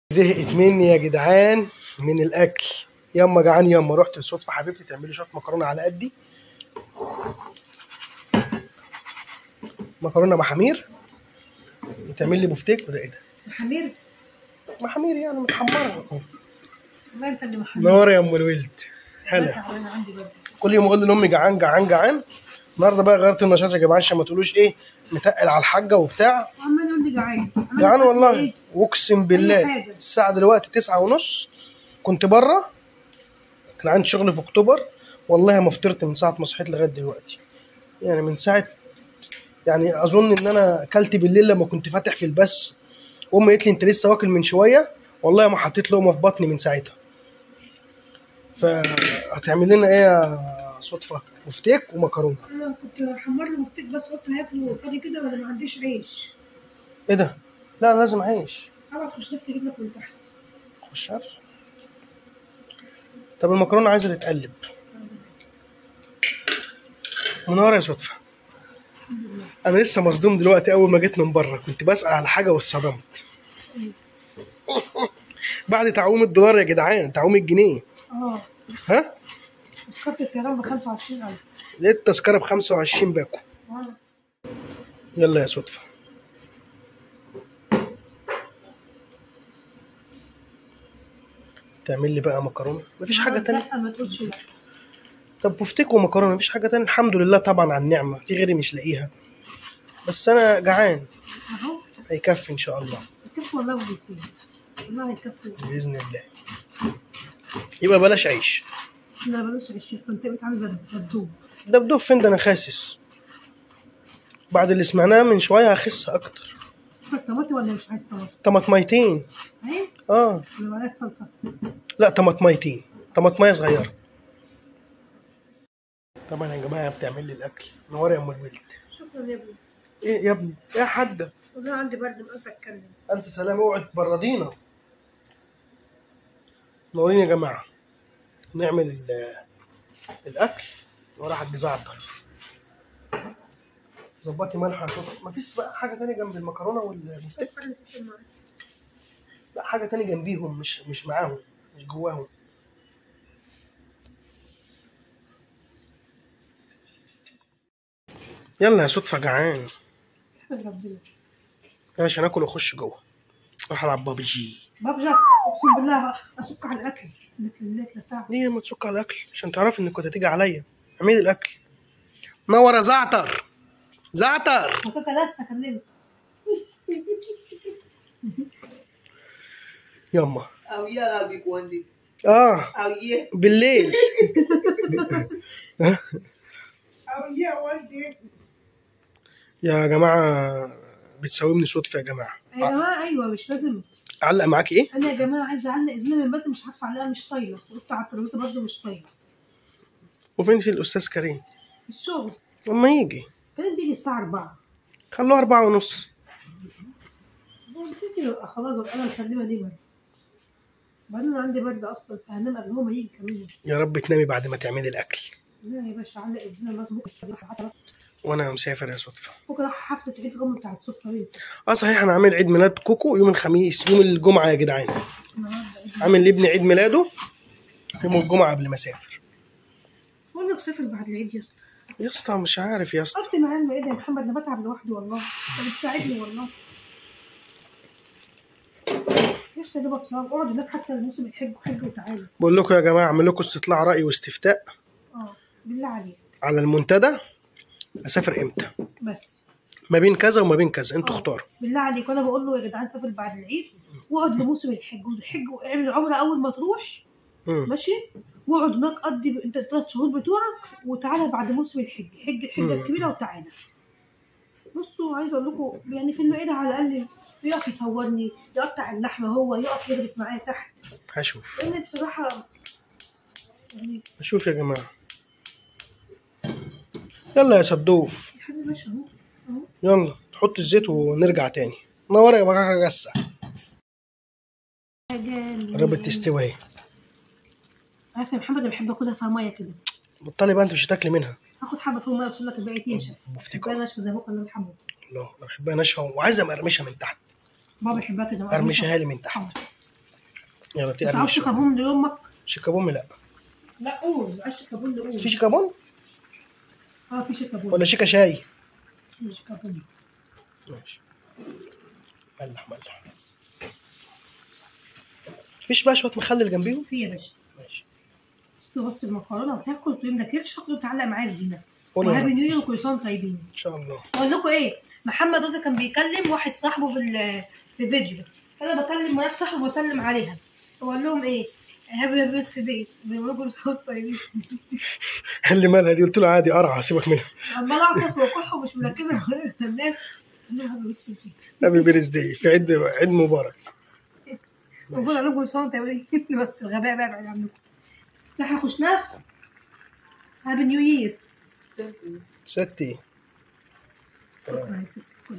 زهقت مني يا جدعان من الاكل ياما جعان ياما رحت الصدفه حبيبتي تعملي شويه مكرونه على قدي مكرونه محامير وتعمل لي بفتيك وده ايه ده محامير محامير يعني متحمره ما انت اللي محامير نور يا ام الولد هلا انا عندي برضه كل يوم اقول لامي جعان جعان جعان النهارده بقى غيرت النشاط يا جماعه عشان ما تقولوش ايه متقل على الحاجه وبتاع وعمال يقول لي جعان عمال جعان يقول لي والله إيه؟ واقسم بالله حاجة. الساعه دلوقتي تسعة ونص كنت بره كان عندي شغل في اكتوبر والله ما فطرت من ساعه ما صحيت لغايه دلوقتي يعني من ساعه يعني اظن ان انا اكلت بالليل لما كنت فاتح في البث امي قالت لي انت لسه واكل من شويه والله ما حطيت لقمه في بطني من ساعتها فهتعمل لنا ايه يا صدفه بفتيك ومكرونه انا كنت محمر له مفتك بس قلت هاكله فاضي كده ولا ما عنديش عيش ايه ده لا لازم عيش اوعى تخش نفسي اجيب لك من تحت خش قفل طب المكرونه عايزه تتقلب منوره يا صدفه انا لسه مصدوم دلوقتي اول ما جيت من بره كنت بسال على حاجه واتصدمت بعد تعويم الدولار يا جدعان تعويم الجنيه اه ها تذكرة الطيران ب 25000 لقيت التذكره ب 25 باكو اه يلا يا صدفه تعمل لي بقى مكرونه مفيش حاجه تانية لا ما تقولش لا طب بفتيك ومكرونه مفيش حاجه تانية الحمد لله طبعا على النعمه في غيري مش لاقيها بس انا جعان اهو هيكفي ان شاء الله الكف والله ما فيه والله الكف باذن الله يبقى بلاش عيش لا بلاش عيش كنت بتعمل زي الدبدوب دبدوب فين ده انا خاسس بعد اللي سمعناه من شويه هخس اكتر تحط طماطم ولا مش عايز طماطم؟ طماطميتين عايز اه ولا معلقه صلصه؟ لا طماطميتين طماطميه صغيره طبعا يا جماعه بتعمل لي الاكل نور يا ام الولد شكرا يا ابني ايه يا ابني يا حده والله عندي برد ما قادره اتكلم الف سلامه اوعي تبردينا نورين يا جماعه نعمل ال- الاكل وراح الجزعتر ظبطي ملح هتحط مفيش بقى حاجه تانية جنب المكرونه والبفتيك لا حاجه تانية جنبيهم مش مش معاهم مش جواهم يلا يا صدفه جعان احمد ربنا يلا عشان اكل واخش جوه اروح العب بابجي بفجع اقسم بالله اسك على الاكل الاكل الليل ساعه ليه ما تسك على الاكل عشان تعرفي انك كنت هتيجي عليا اعملي الاكل نور يا زعتر زعتر ما كنت لسه كلمت يما Había Gaby Wendy. اه Había. بالليل Había Wendy. يا جماعه بتساومني صدفه يا جماعه يا جماعه ايوه مش لازم علق معاك ايه انا يا جماعه عايزه اعلق ازازه من بدري مش عارفه اعلقها مش طايله وقفت على الترابيزه برضه مش طايله وفين في الاستاذ كريم في الشغل اما يجي كان بيجي الساعه 4 خلوه أربعة ونص ممكن يبقى خلاص ببقى انا مسلمه دي برد بعدين أنا عندي برد اصلا فهنام قبل هما يجي كمان يا رب تنامي بعد ما تعملي الاكل لا يا باشا علق الزينه لازم بكره وانا مسافر يا صدفه بكره حفله عيد الام بتاعت سكرين اه صحيح انا عامل عيد ميلاد كوكو يوم الخميس يوم الجمعه يا جدعان النهارده عيد عامل لابني عيد ميلاده يوم الجمعه قبل ما اسافر بقول لك سافر بعد العيد يا اسطى يا اسطى مش عارف يا اسطى قضي معايا المائده يا محمد انا بتعب لوحدي والله انت بتساعدني والله يا اسطى يا دوبك صعب اقعد هناك حتى الموسم الحج وحج وتعالى بقول لكم يا جماعه اعمل لكم استطلاع راي واستفتاء اه بالله عليك على المنتدى اسافر امتى بس ما بين كذا وما بين كذا انتوا آه. اختاروا بالله عليك وانا بقول له يا جدعان سافر بعد العيد واقعد لموسم الحج والحج واعمل العمره اول ما تروح مم. ماشي واقعد هناك قضي ب- انت الثلاث شهور بتوعك وتعالى بعد موسم الحج حج الحجه مم. الكبيره وتعالى بصوا عايزه اقول لكم يعني في المائده على الاقل يقف يصورني يقطع اللحمه هو يقف يغرف معايا تحت هشوف لان بصراحه يعني هشوف يا جماعه يلا يا صدوف يا حبيبي باشا اهو اهو يلا نحط الزيت ونرجع تاني نور يا بقى جسع قربت تستوي اهي عارف يا محمد انا بحب اكلها فيها ميه كده بطلي بقى انت مش هتاكلي منها هاخد حبه فيهم ميه وصل لك الباقي تنشف بفتكر. بقى ناشفه زي ما كنا بنحبه لا انا بحبها ناشفه وعايزه مقرمشه من تحت بابا بيحبها كده قرمشها لي من تحت حاضر. يلا بس تقلب عاوز شيكابون لامك شيكابون لا لا قول عايز شيكابون لقول في شيكابون اه في شيكابون ولا شيكا شاي في شيكابون ماشي ملح ملح مفيش بقى شويه مخلل جنبيهم في يا باشا ماشي بس تبص المكرونه وتاكل وتقوم ده كرش وتعلق معايا الزينه قول يا وهابي رب. نيو يير وكل سنه وانتم طيبين ان شاء الله اقول لكم ايه محمد رضا كان بيكلم واحد صاحبه في ال- في فيديو انا بكلم مرات صاحبه وبسلم عليها بقول لهم ايه هابي بيرث داي بيقولوا كل سنه وانتم طيبين اللي مالها دي قلت له عادي قرعه سيبك منها عمال اعطس واكح ومش مركزه مع الناس قال لهم هابي بيرث داي هابي بيرث داي في عيد عيد مبارك المفروض اقول لكم كل سنه وانتم طيبين بس الغباء بقى بعيد عنكم صح خشناف هابي نيو يير ستي شكرا يا ست الكل.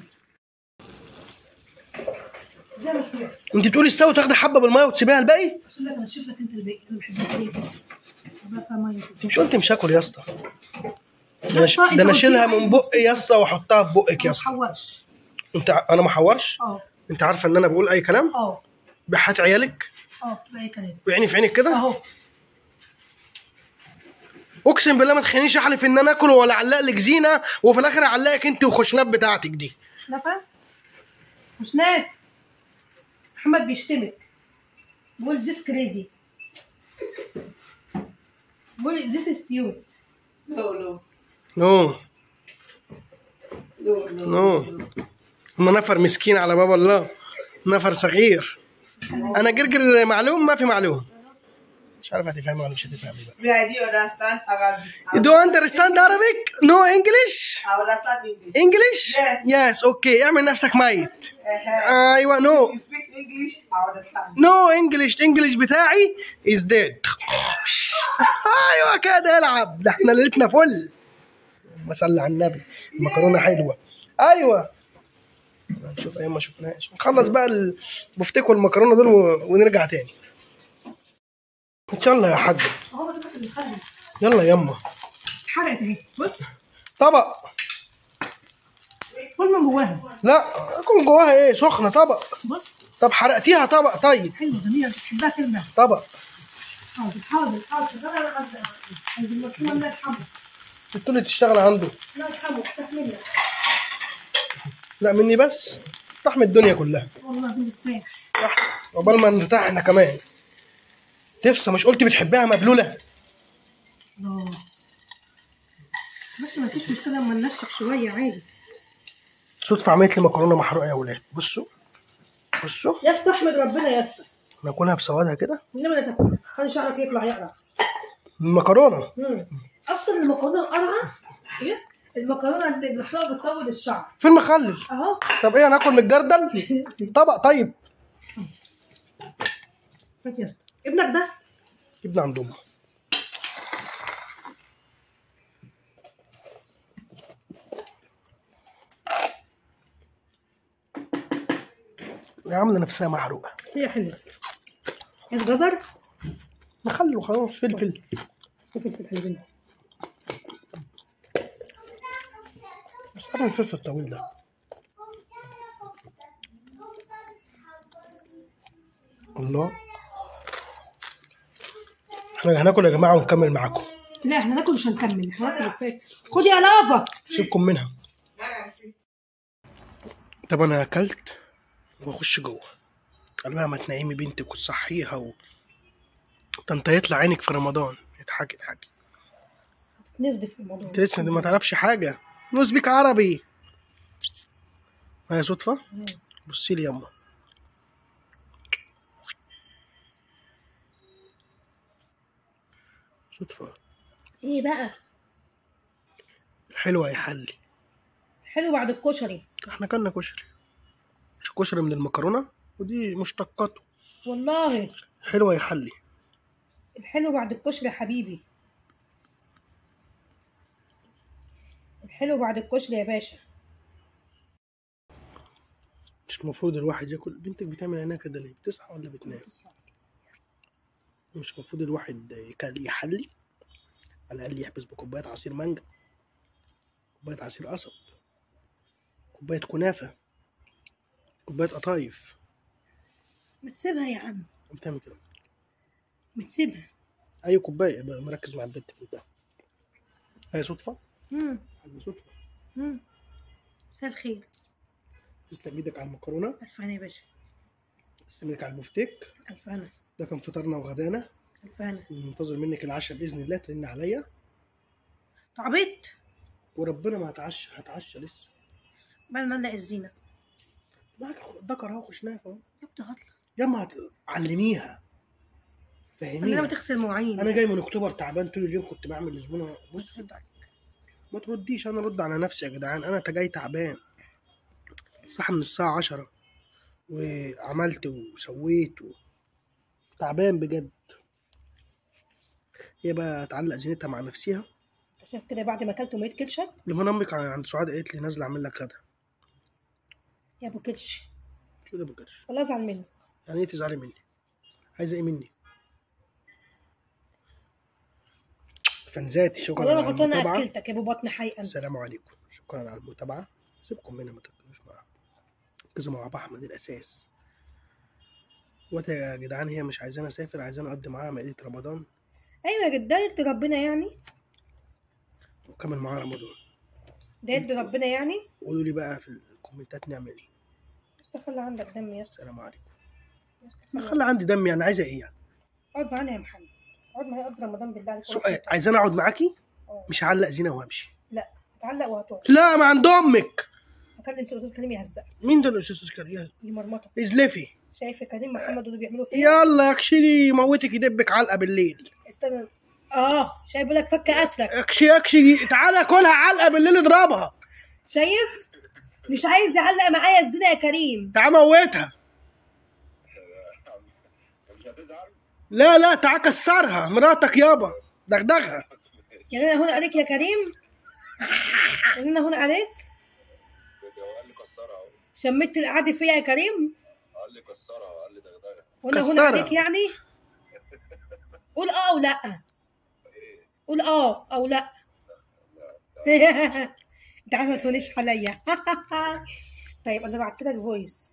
زي ما سمعت انت تقولي السوا تاخدي حبه بالميه وتسيبيها الباقي بس لك انا اشوف لك انت الباقي انا بحب الباقي بقى فيها ميه كده. انت مش قلت مش هاكل يا اسطى ده انا يا ش- اسطى، انت ده انا قلت اشيلها لي من بقي يا اسطى واحطها في بقك يا ما اسطى تحورش انت ع- انا ما حورش اه انت عارفه ان انا بقول اي كلام اه بحات عيالك اه تبقى اي كلام وعيني في عينك كده اهو اقسم بالله ما تخلينيش احلف ان انا اكل ولا اعلق لك زينه وفي الاخر اعلقك انت وخشناب بتاعتك دي مش نافع مش ناف محمد بيشتمك بيقول this crazy بيقول this is cute No, no. نو No, no. نو انا نفر مسكين على باب الله نفر صغير انا جرجر معلوم ما في معلوم مش عارف هتفهمي ولا مش هتفهمي بقى Yeah, do you understand Arabic? You don't understand Arabic? No English? I understand English. English? Yes. Yes, okay. اعمل نفسك ميت. Uh-huh. ايوه نو You speak English, I understand. نو انجلش انجلش بتاعي از ديد ايوه كده العب ده احنا ليلتنا فل اللهم صل على النبي المكرونه حلوه ايوه نشوف ايام ما شفناهاش نخلص بقى البفتيك والمكرونه دول و- ونرجع تاني ان شاء الله يا حاج اهو بقى اللي خلي يلا يما اتحرقت اهي بص طبق كل من جواها لا اكل جواها ايه سخنه طبق بص طب حرقتيها طبق طيب حلوه جميله بتحبها كلمه طبق حاضر حاضر حاضر لا لا لا عند المرحوم الله يرحمه قلت له تشتغل عنده الله يرحمه استحملنا لا مني بس رحم الدنيا كلها والله مرتاح عقبال ما نرتاح احنا كمان تفسى مش قلت بتحبها مبلوله الله بس ما فيش مشكله اما ننشف شويه عادي صدفة عملت لي مكرونة محروقة يا ولاد بصوا بصوا يا اسطى احمد ربنا يا اسطى ناكلها بسوادها كده انما لا تاكل خلي شعرك يطلع يقرا المكرونة مم. اصلا المكرونه القرعه ايه المكرونه اللي بنحطها بتطول الشعر في المخلل اهو طب ايه هناكل من الجردل طبق طيب هات يا اسطى ابنك ده جبنا عند امه يا عاملة نفسها محروقة هي حلوه عايز جزر مخلل وخلاص فلفل وفلفل حلوين مش عارف الفلفل الطويل ده الله احنا هناكل يا جماعة ونكمل معاكم لا احنا ناكل مش هنكمل احنا ناكل كفايه خد يا لافا سيبكم منها Yeah, see. طب انا اكلت واخش جوه قال بقى ما تنيمي بنتك وتصحيها و... ده انت يطلع عينك في رمضان اضحكي اضحكي نفضي في الموضوع انت لسه ما تعرفش حاجه نوز بيك عربي هي صدفه بصي لي يما صدفه ايه بقى الحلوه يحلي حلو بعد الكشري احنا كلنا كشري مش كشري من المكرونه ودي مشتقاته والله حلوه يحلي الحلو بعد الكشري يا حبيبي الحلو بعد الكشري يا باشا مش المفروض الواحد ياكل بنتك بتعمل عينها كده ليه بتصحى ولا بتنام مش المفروض الواحد يكل- يحلي على الاقل يحبس بكوبايه عصير مانجا كوبايه عصير قصب كوبايه كنافه كوبايه قطايف ما تسيبها يا عم بتعمل كده ما تسيبها اي كوبايه يبقى مركز مع البنت بتاعها هي صدفه مم. حاجه صدفه مم. مساء الخير تسلم ايدك على المكرونه ألف هنا يا باشا تسلم ايدك على البفتيك ألف هنا ده كان فطارنا وغدانا ألف هنا منتظر منك العشاء باذن الله ترن عليا تعبيط وربنا ما هتعشى هتعشى لسه بل نلق الزينة معاك ذكر اهو خشناف اهو يا بنت هطلع يا اما علميها أنا لما فهميها تغسل مواعين انا جاي من اكتوبر تعبان طول اليوم كنت بعمل لزبونه بص ما ترديش انا ارد على نفسي يا جدعان انا جاي تعبان صح من الساعه عشرة وعملت وسويت و... تعبان بجد هي بقى تعلق زينتها مع نفسها أنت شايف كده بعد ما أكلت وميت كلشة لما امك عند سعاد قالت لي نازله اعمل لك غدا يا أبو كلش شو ده بكرش والله أزعل منك يعني ايه تزعلي مني عايزه ايه مني فنزاتي شكرا والله على أنا غلطانة المتابعه أكلتك يا أبو بطن حي أنت السلام عليكم شكرا على المتابعة سيبكم منها ما تركزوش معاها ركزوا مع أبو أحمد الأساس وقت يا جدعان هي مش عايزاني أسافر عايزاني أقضي معاها مائدة رمضان أيوة يا جد ده يرضي ربنا يعني وأكمل معاها رمضان ده يرضي ربنا يعني قولوا لي بقى في الكومنتات نعمل إيه استخلى عندك دم يا اسطى السلام عليكم استخلى. خلي عندي دم يعني عايزة إيه يعني اقعد معانا يا محمد اقعد معايا قبل رمضان بالله عليك سؤال عايزاني أقعد معاكي اه. مش هعلق زينة وأمشي لا هتعلق وهتقعد لا ما عند أمك اكلم في الاستاذ كريم يهزقك مين ده الأستاذ كريم يمرمطك ازلفي شايف يا كريم محمد دول بيعملوا فيا يلا يكشلي يموتك يدبك علقة بالليل استنى اه شايف بيقول لك فك اسرك اكشي اكشي تعالى كلها علقة بالليل اضربها شايف مش عايز يعلق معايا الزنا يا كريم تعال موتها مش هتزعل لا لا تعال كسرها مراتك يابا دغدغها يعني انا هنا عليك يا كريم يعني انا هنا عليك قال لي كسرها اهو شميت القعده فيا يا كريم قال لي كسرها وقال لي دغدغه وانا هنا كسرها. عليك يعني قول اه او لا قول اه او لا انت عارف ما تهونيش عليا طيب انا بعت لك فويس